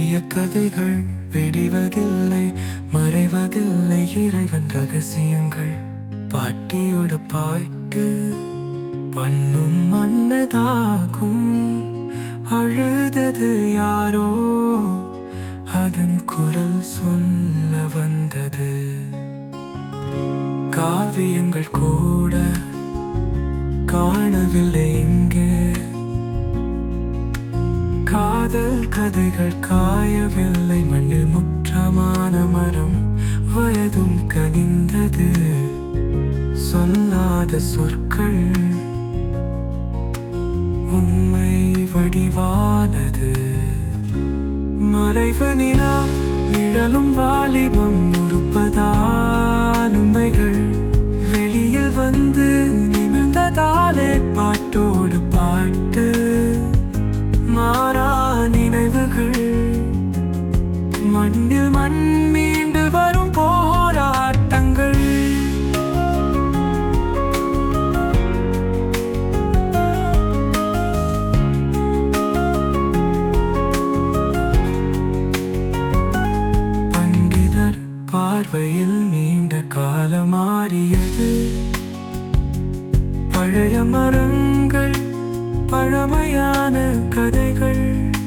பழைய கதைகள் வெடிவதில்லை மறைவதில்லை இறைவன் ரகசியங்கள் பாட்டியோட பாட்டு பண்ணும் மன்னதாகும் அழுதது யாரோ அதன் குரல் சொல்ல வந்தது காவியங்கள் கூட காணவில்லை இங்கே காதல் கதைகள் காயவில்லை மண்ணில் முற்றமான மரம் வயதும் கனிந்தது சொல்லாத சொற்கள் உண்மை வடிவானது மறைவு நிலா நிழலும் வாலிபம் உறுப்பதால் உண்மைகள் வெளியில் வந்து நிமிர்ந்ததாலே பாட்டோடு பாட்டு மாறா நினைவுகள் மண்ணில் மண் மீண்டு வரும் போராட்டங்கள் பண்டிதர் பார்வையில் நீண்ட காலம் மாறியது பழைய மரங்கள் பழமையான கதைகள்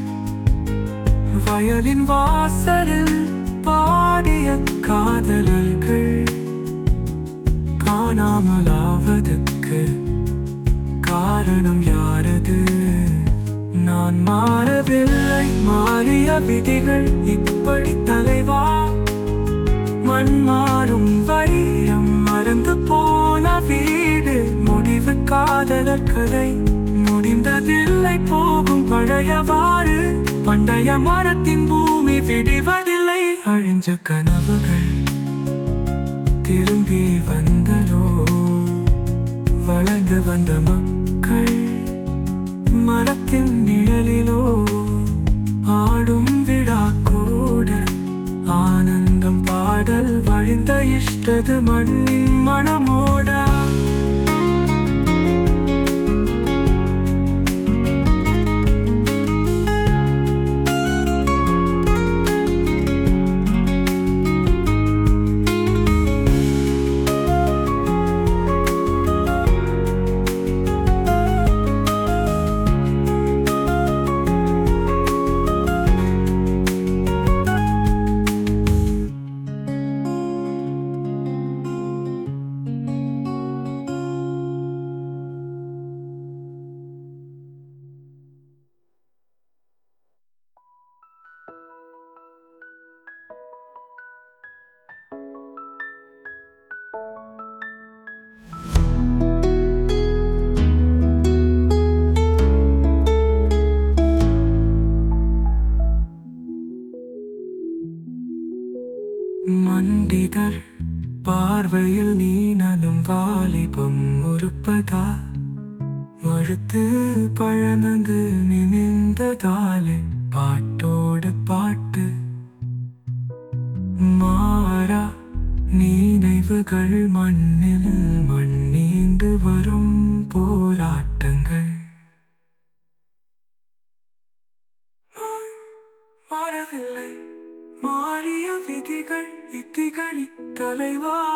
வயலின் வாசலில் பாடிய காதலர்கள் காணாமலாவதற்கு காரணம் யாரது நான் மாறவில்லை மாறிய விதிகள் இப்படி தலைவா மண் மாறும் வைரம் மறந்து போன வீடு முடிவு காதலர் கதை முடிந்ததில்லை போகும் பழையவாறு பண்டைய மரத்தின் பூமி விடிவதில்லை அழிஞ்ச கனவுகள் திரும்பி வந்ததோ வளர்ந்து வந்த மக்கள் மரத்தின் நிழலிலோ ஆடும் விழா கூட ஆனந்தம் பாடல் வழிந்த இஷ்டது மண்ணின் மனமோட மண்டிதர் பார்வையில் நீ நலும் வாலிபம் உறுப்பதா மறுத்து பழனந்து நிமிந்ததாலே பாட்டோடு பாட்டு மாறா நினைவுகள் மண்ணில் மண்ணீண்டு வரும் போராட்டங்கள் மாறவில்லை மாறிய விதிகள் இத்திகளி தலைவா